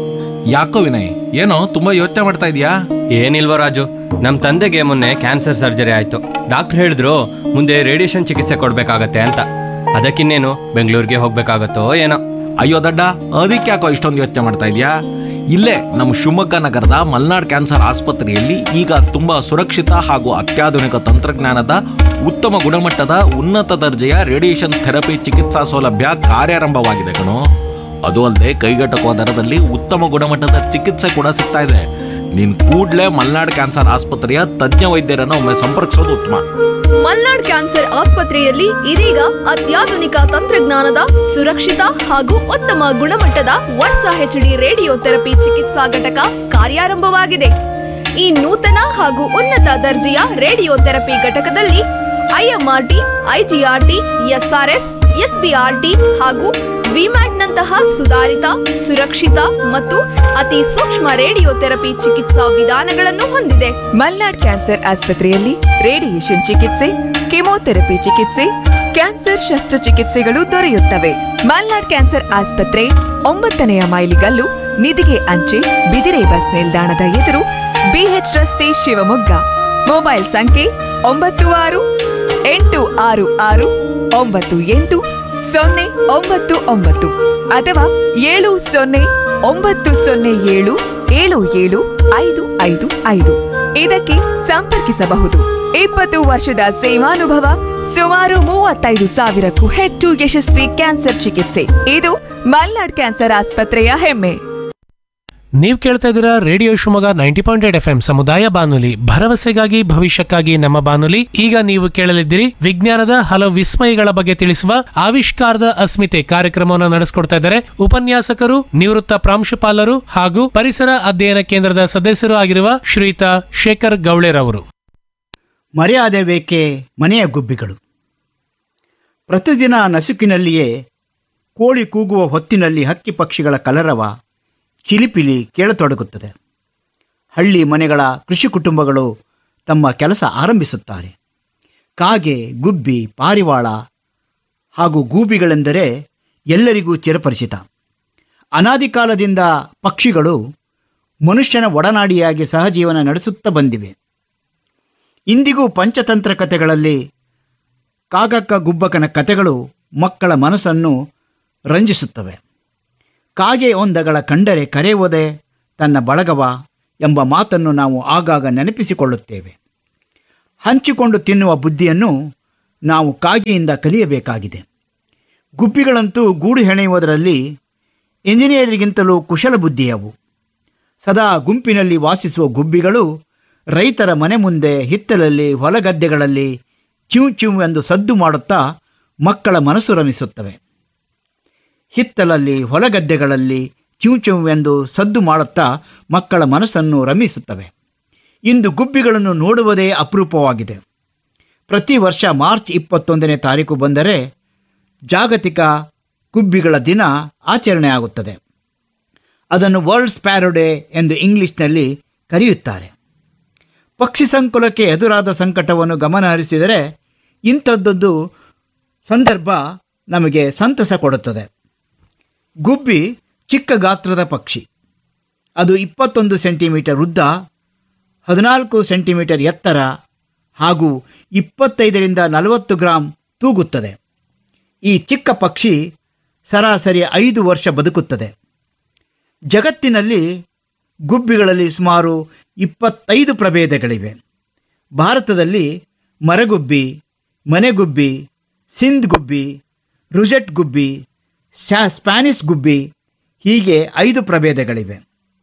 ಯಾಕೋ ವಿನಯ್ ಏನೋ ತುಂಬಾ ಯೋಚನೆ ಮಾಡ್ತಾ ಇದೀಯಾ ಏನಿಲ್ವ ರಾಜು ನಮ್ಮ ತಂದೆಗೆ ಮೊನ್ನೆ ಕ್ಯಾನ್ಸರ್ ಸರ್ಜರಿ ಆಯ್ತು ಡಾಕ್ಟರ್ ಹೇಳಿದ್ರು ಮುಂದೆ ರೇಡಿಯೇಷನ್ ಚಿಕಿತ್ಸೆ ಕೊಡ್ಬೇಕಾಗತ್ತೆ ಅಂತ ಅದಕ್ಕಿನ್ನೇನು ಬೆಂಗಳೂರಿಗೆ ಹೋಗ್ಬೇಕಾಗತ್ತೋ ಏನೋ ಅಯ್ಯೋ ದಡ್ಡ ಅದಕ್ಕೆ ಯಾಕೋ ಇಷ್ಟೊಂದು ಯೋಚನೆ ಮಾಡ್ತಾ ಇದೀಯಾ ಇಲ್ಲೇ ನಮ್ಮ ಶಿವಮೊಗ್ಗ ನಗರದ ಮಲ್ನಾಡ್ ಕ್ಯಾನ್ಸರ್ ಆಸ್ಪತ್ರೆಯಲ್ಲಿ ಈಗ ತುಂಬಾ ಸುರಕ್ಷಿತ ಹಾಗೂ ಅತ್ಯಾಧುನಿಕ ತಂತ್ರಜ್ಞಾನದ ಉತ್ತಮ ಗುಣಮಟ್ಟದ ಉನ್ನತ ದರ್ಜೆಯ ರೇಡಿಯೇಷನ್ ಥೆರಪಿ ಚಿಕಿತ್ಸಾ ಸೌಲಭ್ಯ ಕಾರ್ಯಾರಂಭವಾಗಿದೆ ಕಣೋ ಅದು ಅಲ್ಲದೆ ಕೈಗೆಟಕುವ ದರದಲ್ಲಿ ಉತ್ತಮ ಗುಣಮಟ್ಟದ ಚಿಕಿತ್ಸೆ ಕೂಡ ಸಿಗ್ತಾ ಇದೆ ನೀನ್ ಕೂಡ್ಲೇ ಮಲ್ನಾಡ್ ಕ್ಯಾನ್ಸರ್ ಆಸ್ಪತ್ರೆಯ ತಜ್ಞ ವೈದ್ಯರನ್ನು ಒಮ್ಮೆ ಸಂಪರ್ಕಿಸೋದು ಉತ್ತಮ ಮಲ್ನಾಡ್ ಕ್ಯಾನ್ಸರ್ ಆಸ್ಪತ್ರೆಯಲ್ಲಿ ಇದೀಗ ಅತ್ಯಾಧುನಿಕ ತಂತ್ರಜ್ಞಾನದ ಸುರಕ್ಷಿತ ಹಾಗೂ ಉತ್ತಮ ಗುಣಮಟ್ಟದ ವರ್ಷ ಹೆಚ್ಡಿ ರೇಡಿಯೋ ಥೆರಪಿ ಚಿಕಿತ್ಸಾ ಘಟಕ ಕಾರ್ಯಾರಂಭವಾಗಿದೆ ಈ ನೂತನ ಹಾಗೂ ಉನ್ನತ ದರ್ಜೆಯ ರೇಡಿಯೋ ಥೆರಪಿ ಘಟಕದಲ್ಲಿ ಐಎಂಆರ್ಟಿ ಐಜಿಆರ್ಟಿ ಎಸ್ಆರ್ಎಸ್ ಎಸ್ಬಿಆರ್ಟಿ ಹಾಗೂ ವಿಮ್ಯಾಟ್ನಂತಹ ಸುಧಾರಿತ ಸುರಕ್ಷಿತ ಮತ್ತು ಅತಿ ಸೂಕ್ಷ್ಮ ರೇಡಿಯೋ ಥೆರಪಿ ಚಿಕಿತ್ಸಾ ವಿಧಾನಗಳನ್ನು ಹೊಂದಿದೆ ಮಲ್ನಾಡ್ ಕ್ಯಾನ್ಸರ್ ಆಸ್ಪತ್ರೆಯಲ್ಲಿ ರೇಡಿಯೇಷನ್ ಚಿಕಿತ್ಸೆ ಕೆಮೊಥೆರಪಿ ಚಿಕಿತ್ಸೆ ಕ್ಯಾನ್ಸರ್ ಶಸ್ತ್ರಚಿಕಿತ್ಸೆಗಳು ದೊರೆಯುತ್ತವೆ ಮಲ್ನಾಡ್ ಕ್ಯಾನ್ಸರ್ ಆಸ್ಪತ್ರೆ ಒಂಬತ್ತನೆಯ ಮೈಲಿಗಲ್ಲು ನಿಧಿಗೆ ಅಂಚೆ ಬಿದಿರೆ ಬಸ್ ನಿಲ್ದಾಣದ ಎದುರು ಬಿಎಚ್ ರಸ್ತೆ ಶಿವಮೊಗ್ಗ ಮೊಬೈಲ್ ಸಂಖ್ಯೆ ಒಂಬತ್ತು ಆರು ಎಂಟು ಆರು ಆರು ಒಂಬತ್ತು ಎಂಟು ಸೊನ್ನೆ ಒಂಬತ್ತು ಒಂಬತ್ತು ಅಥವಾ ಏಳು ಸೊನ್ನೆ ಒಂಬತ್ತು ಸೊನ್ನೆ ಏಳು ಏಳು ಏಳು ಐದು ಐದು ಐದು ಇದಕ್ಕೆ ಸಂಪರ್ಕಿಸಬಹುದು ಇಪ್ಪತ್ತು ವರ್ಷದ ಸೇವಾನುಭವ ಸುಮಾರು ಮೂವತ್ತೈದು ಸಾವಿರಕ್ಕೂ ಹೆಚ್ಚು ಯಶಸ್ವಿ ಕ್ಯಾನ್ಸರ್ ಚಿಕಿತ್ಸೆ ಇದು ಮಲ್ನಾಡ್ ಕ್ಯಾನ್ಸರ್ ಆಸ್ಪತ್ರೆಯ ಹೆಮ್ಮೆ ನೀವು ಕೇಳ್ತಾ ಇದ್ದೀರಾ radio Shivamogga ninety point eight F M ಸಮುದಾಯ ಬಾನುಲಿ ಭರವಸೆಗಾಗಿ ಭವಿಷ್ಯಕ್ಕಾಗಿ ನಮ್ಮ ಬಾನುಲಿ ಈಗ ನೀವು ಕೇಳಲಿದ್ದೀರಿ ವಿಜ್ಞಾನದ ಹಲವು ವಿಸ್ಮಯಗಳ ಬಗ್ಗೆ ತಿಳಿಸುವ ಆವಿಷ್ಕಾರದ ಅಸ್ಮಿತೆ ಕಾರ್ಯಕ್ರಮವನ್ನು ನಡೆಸಿಕೊಡ್ತಾ ಇದ್ದಾರೆ ಉಪನ್ಯಾಸಕರು ನಿವೃತ್ತ ಪ್ರಾಂಶುಪಾಲರು ಹಾಗೂ ಪರಿಸರ ಅಧ್ಯಯನ ಕೇಂದ್ರದ ಸದಸ್ಯರು ಆಗಿರುವ ಶ್ರೀಯುತ ಶೇಖರ್ ಗೌಳೆರವರು ಮರ್ಯಾದೆ ಬೇಕೆ ಮನೆಯ ಗುಬ್ಬಿಗಳು ಪ್ರತಿದಿನ ನಸುಕಿನಲ್ಲಿಯೇ ಕೋಳಿ ಕೂಗುವ ಹೊತ್ತಿನಲ್ಲಿ ಹಕ್ಕಿ ಪಕ್ಷಿಗಳ ಕಲರವ ಚಿಲಿಪಿಲಿ ಕೇಳತೊಡಗುತ್ತದೆ ಹಳ್ಳಿ ಮನೆಗಳ ಕೃಷಿ ಕುಟುಂಬಗಳು ತಮ್ಮ ಕೆಲಸ ಆರಂಭಿಸುತ್ತಾರೆ ಕಾಗೆ ಗುಬ್ಬಿ ಪಾರಿವಾಳ ಹಾಗೂ ಗೂಬಿಗಳೆಂದರೆ ಎಲ್ಲರಿಗೂ ಚಿರಪರಿಚಿತ ಅನಾದಿ ಕಾಲದಿಂದ ಪಕ್ಷಿಗಳು ಮನುಷ್ಯನ ಒಡನಾಡಿಯಾಗಿ ಸಹಜೀವನ ನಡೆಸುತ್ತಾ ಬಂದಿವೆ ಇಂದಿಗೂ ಪಂಚತಂತ್ರ ಕಥೆಗಳಲ್ಲಿ ಕಾಗಕ್ಕ ಗುಬ್ಬಕನ ಕಥೆಗಳು ಮಕ್ಕಳ ಮನಸ್ಸನ್ನು ರಂಜಿಸುತ್ತವೆ ಕಾಗೆ ಒಂದಗಳ ಕಂಡರೆ ಕರೆಯುವುದೇ ತನ್ನ ಬಳಗವ ಎಂಬ ಮಾತನ್ನು ನಾವು ಆಗಾಗ ನೆನಪಿಸಿಕೊಳ್ಳುತ್ತೇವೆ ಹಂಚಿಕೊಂಡು ತಿನ್ನುವ ಬುದ್ಧಿಯನ್ನು ನಾವು ಕಾಗೆಯಿಂದ ಕಲಿಯಬೇಕಾಗಿದೆ ಗುಬ್ಬಿಗಳಂತೂ ಗೂಡು ಹೆಣೆಯುವುದರಲ್ಲಿ ಇಂಜಿನಿಯರಿಗಿಂತಲೂ ಕುಶಲ ಬುದ್ಧಿಯವು ಸದಾ ಗುಂಪಿನಲ್ಲಿ ವಾಸಿಸುವ ಗುಬ್ಬಿಗಳು ರೈತರ ಮನೆ ಮುಂದೆ ಹಿತ್ತಲಲ್ಲಿ ಹೊಲಗದ್ದೆಗಳಲ್ಲಿ ಚಿವ್ ಚಿವ್ ಎಂದು ಸದ್ದು ಮಾಡುತ್ತಾ ಮಕ್ಕಳ ಮನಸ್ಸು ರಮಿಸುತ್ತವೆ ಹಿತ್ತಲಲ್ಲಿ ಹೊಲಗದ್ದೆಗಳಲ್ಲಿ ಚಿವ್ ಚಿವ್ ಎಂದು ಸದ್ದು ಮಾಡುತ್ತಾ ಮಕ್ಕಳ ಮನಸ್ಸನ್ನು ರಮಿಸುತ್ತವೆ ಇಂದು ಗುಬ್ಬಿಗಳನ್ನು ನೋಡುವುದೇ ಅಪರೂಪವಾಗಿದೆ ಪ್ರತಿ ವರ್ಷ ಮಾರ್ಚ್ ಇಪ್ಪತ್ತೊಂದನೇ ತಾರೀಕು ಬಂದರೆ ಜಾಗತಿಕ ಗುಬ್ಬಿಗಳ ದಿನ ಆಚರಣೆ ಆಗುತ್ತದೆ ಅದನ್ನು ವರ್ಲ್ಡ್ ಸ್ಪ್ಯಾರೋ ಡೇ ಎಂದು ಇಂಗ್ಲಿಷ್ನಲ್ಲಿ ಕರೆಯುತ್ತಾರೆ ಪಕ್ಷಿ ಸಂಕುಲಕ್ಕೆ ಎದುರಾದ ಸಂಕಟವನ್ನು ಗಮನ ಹರಿಸಿದರೆ ಇಂಥದ್ದೊಂದು ಸಂದರ್ಭ ನಮಗೆ ಸಂತಸ ಕೊಡುತ್ತದೆ ಗುಬ್ಬಿ ಚಿಕ್ಕ ಗಾತ್ರದ ಪಕ್ಷಿ ಅದು ಇಪ್ಪತ್ತೊಂದು ಸೆಂಟಿಮೀಟರ್ ಉದ್ದ ಹದಿನಾಲ್ಕು ಸೆಂಟಿಮೀಟರ್ ಎತ್ತರ ಹಾಗೂ ಇಪ್ಪತ್ತೈದರಿಂದ ನಲವತ್ತು ಗ್ರಾಂ ತೂಗುತ್ತದೆ ಈ ಚಿಕ್ಕ ಪಕ್ಷಿ ಸರಾಸರಿ ಐದು ವರ್ಷ ಬದುಕುತ್ತದೆ ಜಗತ್ತಿನಲ್ಲಿ ಗುಬ್ಬಿಗಳಲ್ಲಿ ಸುಮಾರು ಇಪ್ಪತ್ತೈದು ಪ್ರಭೇದಗಳಿವೆ ಭಾರತದಲ್ಲಿ ಮರಗುಬ್ಬಿ ಮನೆಗುಬ್ಬಿ ಸಿಂಧ್ ಗುಬ್ಬಿ ರುಜೆಟ್ ಗುಬ್ಬಿ ಸ್ಯಾ ಸ್ಪ್ಯಾನಿಸ್ ಗುಬ್ಬಿ ಹೀಗೆ ಐದು ಪ್ರಭೇದಗಳಿವೆ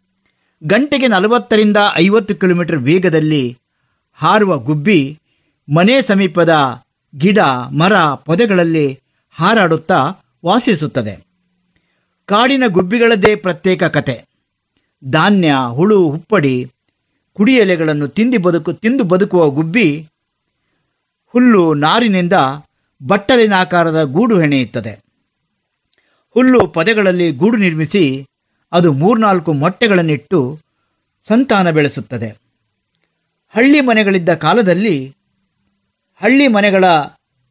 ಗಂಟೆಗೆ ನಲವತ್ತರಿಂದ ಐವತ್ತು ಕಿಲೋಮೀಟರ್ ವೇಗದಲ್ಲಿ ಹಾರುವ ಗುಬ್ಬಿ ಮನೆ ಸಮೀಪದ ಗಿಡ ಮರ ಪೊದೆಗಳಲ್ಲಿ ಹಾರಾಡುತ್ತಾ ವಾಸಿಸುತ್ತದೆ ಕಾಡಿನ ಗುಬ್ಬಿಗಳದ್ದೇ ಪ್ರತ್ಯೇಕ ಕತೆ ಧಾನ್ಯ ಹುಳು ಹುಪ್ಪಡಿ ಕುಡಿಯೆಲೆಗಳನ್ನು ತಿಂದು ಬದುಕು ತಿಂದು ಬದುಕುವ ಗುಬ್ಬಿ ಹುಲ್ಲು ನಾರಿನಿಂದ ಬಟ್ಟಲಿನಾಕಾರದ ಗೂಡು ಹೆಣೆಯುತ್ತದೆ ಹುಲ್ಲು ಪೊದೆಗಳಲ್ಲಿ ಗೂಡು ನಿರ್ಮಿಸಿ ಅದು ಮೂರ್ನಾಲ್ಕು ಮೊಟ್ಟೆಗಳನ್ನಿಟ್ಟು ಸಂತಾನ ಬೆಳೆಸುತ್ತದೆ ಹಳ್ಳಿ ಮನೆಗಳಿದ್ದ ಕಾಲದಲ್ಲಿ ಹಳ್ಳಿ ಮನೆಗಳ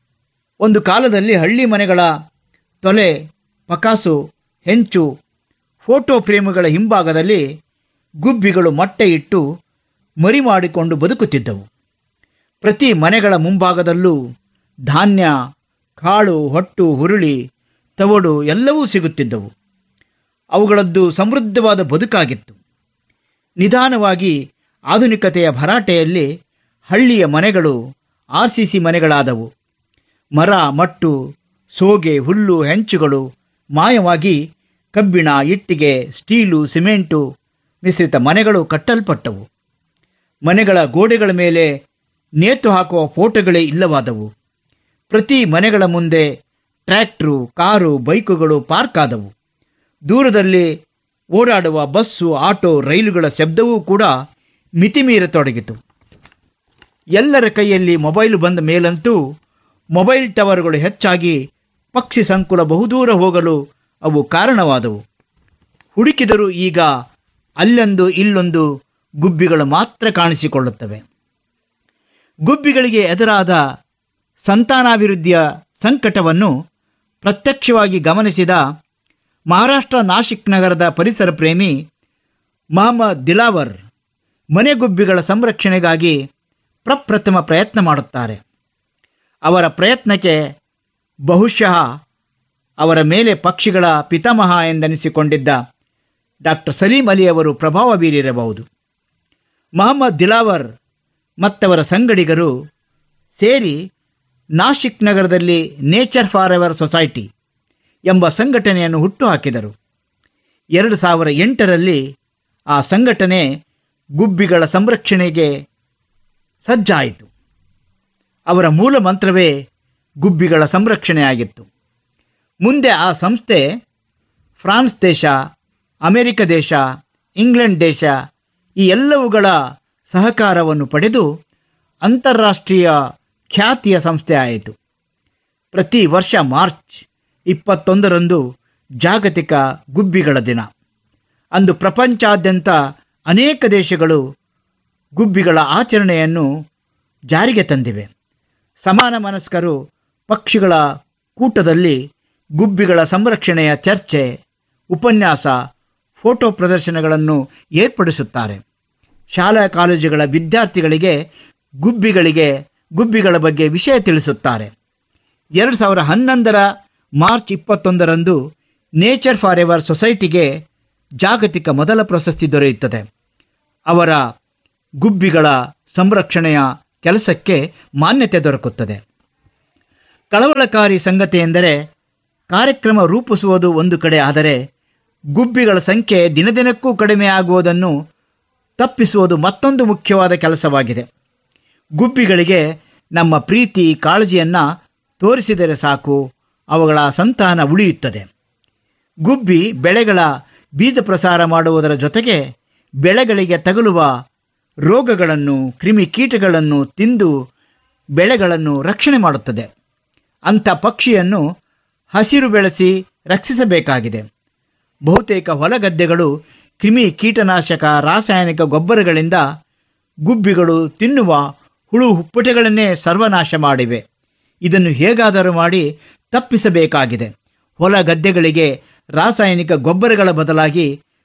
ಒಂದು ಕಾಲದಲ್ಲಿ ಹಳ್ಳಿ ಮನೆಗಳ ತೊಲೆ ಪಕಾಸು ಹೆಂಚು ಫೋಟೋ ಫ್ರೇಮುಗಳ ಹಿಂಭಾಗದಲ್ಲಿ ಗುಬ್ಬಿಗಳು ಮೊಟ್ಟೆ ಇಟ್ಟು ಮರಿ ಮಾಡಿಕೊಂಡು ಬದುಕುತ್ತಿದ್ದವು ಪ್ರತಿ ಮನೆಗಳ ಮುಂಭಾಗದಲ್ಲೂ ಧಾನ್ಯ ಕಾಳು ಹೊಟ್ಟು ಹುರುಳಿ ತವಡು ಎಲ್ಲವೂ ಸಿಗುತ್ತಿದ್ದವು ಅವುಗಳದ್ದು ಸಮೃದ್ಧವಾದ ಬದುಕಾಗಿತ್ತು ನಿಧಾನವಾಗಿ ಆಧುನಿಕತೆಯ ಭರಾಟೆಯಲ್ಲಿ ಹಳ್ಳಿಯ ಮನೆಗಳು ಆರ್ ಸಿ ಸಿ ಮನೆಗಳಾದವು ಮರ ಮಟ್ಟು ಸೋಗೆ ಹುಲ್ಲು ಹೆಂಚುಗಳು ಮಾಯವಾಗಿ ಕಬ್ಬಿಣ ಇಟ್ಟಿಗೆ ಸ್ಟೀಲು ಸಿಮೆಂಟು ಮಿಶ್ರಿತ ಮನೆಗಳು ಕಟ್ಟಲ್ಪಟ್ಟವು ಮನೆಗಳ ಗೋಡೆಗಳ ಮೇಲೆ ನೇತು ಹಾಕುವ ಫೋಟೋಗಳೇ ಇಲ್ಲವಾದವು ಪ್ರತಿ ಮನೆಗಳ ಮುಂದೆ ಟ್ರ್ಯಾಕ್ಟ್ರು ಕಾರು ಬೈಕುಗಳು ಪಾರ್ಕ್ ಆದವು ದೂರದಲ್ಲಿ ಓಡಾಡುವ ಬಸ್ಸು ಆಟೋ ರೈಲುಗಳ ಶಬ್ದವೂ ಕೂಡ ಮಿತಿಮೀರತೊಡಗಿತು ಎಲ್ಲರ ಕೈಯಲ್ಲಿ ಮೊಬೈಲ್ ಬಂದ ಮೇಲಂತೂ ಮೊಬೈಲ್ ಟವರ್ಗಳು ಹೆಚ್ಚಾಗಿ ಪಕ್ಷಿ ಸಂಕುಲ ಬಹುದೂರ ಹೋಗಲು ಅವು ಕಾರಣವಾದವು ಹುಡುಕಿದರೂ ಈಗ ಅಲ್ಲೊಂದು ಇಲ್ಲೊಂದು ಗುಬ್ಬಿಗಳು ಮಾತ್ರ ಕಾಣಿಸಿಕೊಳ್ಳುತ್ತವೆ ಗುಬ್ಬಿಗಳಿಗೆ ಎದುರಾದ ಸಂತಾನಾಭಿವೃದ್ಧಿಯ ಸಂಕಟವನ್ನು ಪ್ರತ್ಯಕ್ಷವಾಗಿ ಗಮನಿಸಿದ ಮಹಾರಾಷ್ಟ್ರ ನಾಶಿಕ್ ನಗರದ ಪರಿಸರ ಪ್ರೇಮಿ ಮಹಮ್ಮದ್ ದಿಲಾವರ್ ಮನೆಗುಬ್ಬಿಗಳ ಸಂರಕ್ಷಣೆಗಾಗಿ ಪ್ರಪ್ರಥಮ ಪ್ರಯತ್ನ ಮಾಡುತ್ತಾರೆ ಅವರ ಪ್ರಯತ್ನಕ್ಕೆ ಬಹುಶಃ ಅವರ ಮೇಲೆ ಪಕ್ಷಿಗಳ ಪಿತಾಮಹ ಎಂದೆನಿಸಿಕೊಂಡಿದ್ದ ಡಾಕ್ಟರ್ ಸಲೀಂ ಅಲಿ ಅವರು ಪ್ರಭಾವ ಬೀರಿರಬಹುದು ಮಹಮ್ಮದ್ ದಿಲಾವರ್ ಮತ್ತವರ ಸಂಗಡಿಗರು ಸೇರಿ ನಾಶಿಕ್ ನಗರದಲ್ಲಿ ನೇಚರ್ ಫಾರ್ ಎವರ್ ಸೊಸೈಟಿ ಎಂಬ ಸಂಘಟನೆಯನ್ನು ಹುಟ್ಟುಹಾಕಿದರು ಎರಡು ಸಾವಿರ ಎಂಟರಲ್ಲಿ ಆ ಸಂಘಟನೆ ಗುಬ್ಬಿಗಳ ಸಂರಕ್ಷಣೆಗೆ ಸಜ್ಜಾಯಿತು ಅವರ ಮೂಲ ಮಂತ್ರವೇ ಗುಬ್ಬಿಗಳ ಸಂರಕ್ಷಣೆಯಾಗಿತ್ತು ಮುಂದೆ ಆ ಸಂಸ್ಥೆ ಫ್ರಾನ್ಸ್ ದೇಶ ಅಮೆರಿಕ ದೇಶ ಇಂಗ್ಲೆಂಡ್ ದೇಶ ಈ ಎಲ್ಲವುಗಳ ಸಹಕಾರವನ್ನು ಪಡೆದು ಅಂತಾರಾಷ್ಟ್ರೀಯ ಖ್ಯಾತಿಯ ಸಂಸ್ಥೆ ಆಯಿತು ಪ್ರತಿ ವರ್ಷ ಮಾರ್ಚ್ ಇಪ್ಪತ್ತೊಂದರಂದು ಜಾಗತಿಕ ಗುಬ್ಬಿಗಳ ದಿನ ಅಂದು ಪ್ರಪಂಚಾದ್ಯಂತ ಅನೇಕ ದೇಶಗಳು ಗುಬ್ಬಿಗಳ ಆಚರಣೆಯನ್ನು ಜಾರಿಗೆ ತಂದಿವೆ ಸಮಾನ ಮನಸ್ಕರು ಪಕ್ಷಿಗಳ ಕೂಟದಲ್ಲಿ ಗುಬ್ಬಿಗಳ ಸಂರಕ್ಷಣೆಯ ಚರ್ಚೆ ಉಪನ್ಯಾಸ ಫೋಟೋ ಪ್ರದರ್ಶನಗಳನ್ನು ಏರ್ಪಡಿಸುತ್ತಾರೆ ಶಾಲಾ ಕಾಲೇಜುಗಳ ವಿದ್ಯಾರ್ಥಿಗಳಿಗೆ ಗುಬ್ಬಿಗಳಿಗೆ ಗುಬ್ಬಿಗಳ ಬಗ್ಗೆ ವಿಷಯ ತಿಳಿಸುತ್ತಾರೆ ಎರಡು ಸಾವಿರ ಹನ್ನೊಂದರ ಮಾರ್ಚ್ ಇಪ್ಪತ್ತೊಂದರಂದು ನೇಚರ್ ಫಾರ್ ಎವರ್ ಸೊಸೈಟಿಗೆ ಜಾಗತಿಕ ಮೊದಲ ಪ್ರಶಸ್ತಿ ದೊರೆಯುತ್ತದೆ ಅವರ ಗುಬ್ಬಿಗಳ ಸಂರಕ್ಷಣೆಯ ಕೆಲಸಕ್ಕೆ ಮಾನ್ಯತೆ ದೊರಕುತ್ತದೆ ಕಳವಳಕಾರಿ ಸಂಗತಿ ಎಂದರೆ ಕಾರ್ಯಕ್ರಮ ರೂಪಿಸುವುದು ಒಂದು ಕಡೆ ಆದರೆ ಗುಬ್ಬಿಗಳ ಸಂಖ್ಯೆ ದಿನದಿನಕ್ಕೂ ಕಡಿಮೆ ಆಗುವುದನ್ನು ತಪ್ಪಿಸುವುದು ಮತ್ತೊಂದು ಮುಖ್ಯವಾದ ಕೆಲಸವಾಗಿದೆ ಗುಬ್ಬಿಗಳಿಗೆ ನಮ್ಮ ಪ್ರೀತಿ ಕಾಳಜಿಯನ್ನು ತೋರಿಸಿದರೆ ಸಾಕು ಅವುಗಳ ಸಂತಾನ ಉಳಿಯುತ್ತದೆ ಗುಬ್ಬಿ ಬೆಳೆಗಳ ಬೀಜ ಪ್ರಸಾರ ಮಾಡುವುದರ ಜೊತೆಗೆ ಬೆಳೆಗಳಿಗೆ ತಗುಲುವ ರೋಗಗಳನ್ನು ಕ್ರಿಮಿಕೀಟಗಳನ್ನು ತಿಂದು ಬೆಳೆಗಳನ್ನು ರಕ್ಷಣೆ ಮಾಡುತ್ತದೆ ಅಂಥ ಪಕ್ಷಿಯನ್ನು ಹಸಿರು ಬೆಳೆಸಿ ರಕ್ಷಿಸಬೇಕಾಗಿದೆ ಬಹುತೇಕ ಹೊಲಗದ್ದೆಗಳು ಕ್ರಿಮಿ ಕೀಟನಾಶಕ ರಾಸಾಯನಿಕ ಗೊಬ್ಬರಗಳಿಂದ ಗುಬ್ಬಿಗಳು ತಿನ್ನುವ ಹುಳು ಹುಪ್ಪಟೆಗಳನ್ನೇ ಸರ್ವನಾಶ ಮಾಡಿವೆ ಇದನ್ನು ಹೇಗಾದರೂ ಮಾಡಿ ತಪ್ಪಿಸಬೇಕಾಗಿದೆ ಹೊಲ ಗದ್ದೆಗಳಿಗೆ ರಾಸಾಯನಿಕ ಗೊಬ್ಬರಗಳ ಬದಲಾಗಿ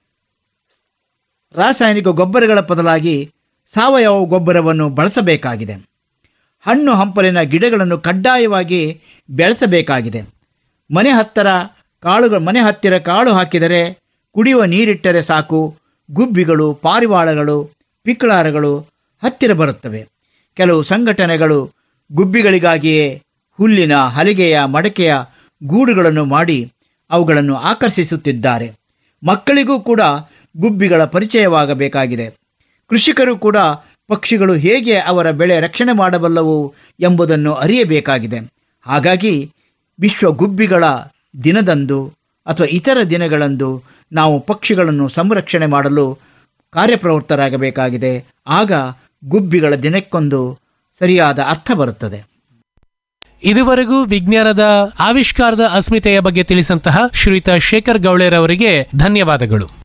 ರಾಸಾಯನಿಕ ಗೊಬ್ಬರಗಳ ಬದಲಾಗಿ ಸಾವಯವ ಗೊಬ್ಬರವನ್ನು ಬಳಸಬೇಕಾಗಿದೆ ಹಣ್ಣು ಹಂಪಲಿನ ಗಿಡಗಳನ್ನು ಕಡ್ಡಾಯವಾಗಿ ಬೆಳೆಸಬೇಕಾಗಿದೆ ಮನೆ ಹತ್ತಿರ ಕಾಳುಗಳು ಮನೆ ಹತ್ತಿರ ಕಾಳು ಹಾಕಿದರೆ ಕುಡಿಯುವ ನೀರಿಟ್ಟರೆ ಸಾಕು ಗುಬ್ಬಿಗಳು ಪಾರಿವಾಳಗಳು ಪಿಕ್ಕಳಾರಗಳು ಹತ್ತಿರ ಬರುತ್ತವೆ ಕೆಲವು ಸಂಘಟನೆಗಳು ಗುಬ್ಬಿಗಳಿಗಾಗಿಯೇ ಹುಲ್ಲಿನ ಹಲಿಗೆಯ ಮಡಕೆಯ ಗೂಡುಗಳನ್ನು ಮಾಡಿ ಅವುಗಳನ್ನು ಆಕರ್ಷಿಸುತ್ತಿದ್ದಾರೆ ಮಕ್ಕಳಿಗೂ ಕೂಡ ಗುಬ್ಬಿಗಳ ಪರಿಚಯವಾಗಬೇಕಾಗಿದೆ ಕೃಷಿಕರು ಕೂಡ ಪಕ್ಷಿಗಳು ಹೇಗೆ ಅವರ ಬೆಳೆ ರಕ್ಷಣೆ ಮಾಡಬಲ್ಲವು ಎಂಬುದನ್ನು ಅರಿಯಬೇಕಾಗಿದೆ ಹಾಗಾಗಿ ವಿಶ್ವ ಗುಬ್ಬಿಗಳ ದಿನದಂದು ಅಥವಾ ಇತರ ದಿನಗಳಂದು ನಾವು ಪಕ್ಷಿಗಳನ್ನು ಸಂರಕ್ಷಣೆ ಮಾಡಲು ಕಾರ್ಯಪ್ರವೃತ್ತರಾಗಬೇಕಾಗಿದೆ ಆಗ ಗುಬ್ಬಿಗಳ ದಿನಕ್ಕೊಂದು ಸರಿಯಾದ ಅರ್ಥ ಬರುತ್ತದೆ ಇದುವರೆಗೂ ವಿಜ್ಞಾನದ ಆವಿಷ್ಕಾರದ ಅಸ್ಮಿತೆಯ ಬಗ್ಗೆ ತಿಳಿಸಂತಹ ಶ್ರೀಯುತ ಶೇಖರ್ ಗೌಳೆರವರಿಗೆ ಧನ್ಯವಾದಗಳು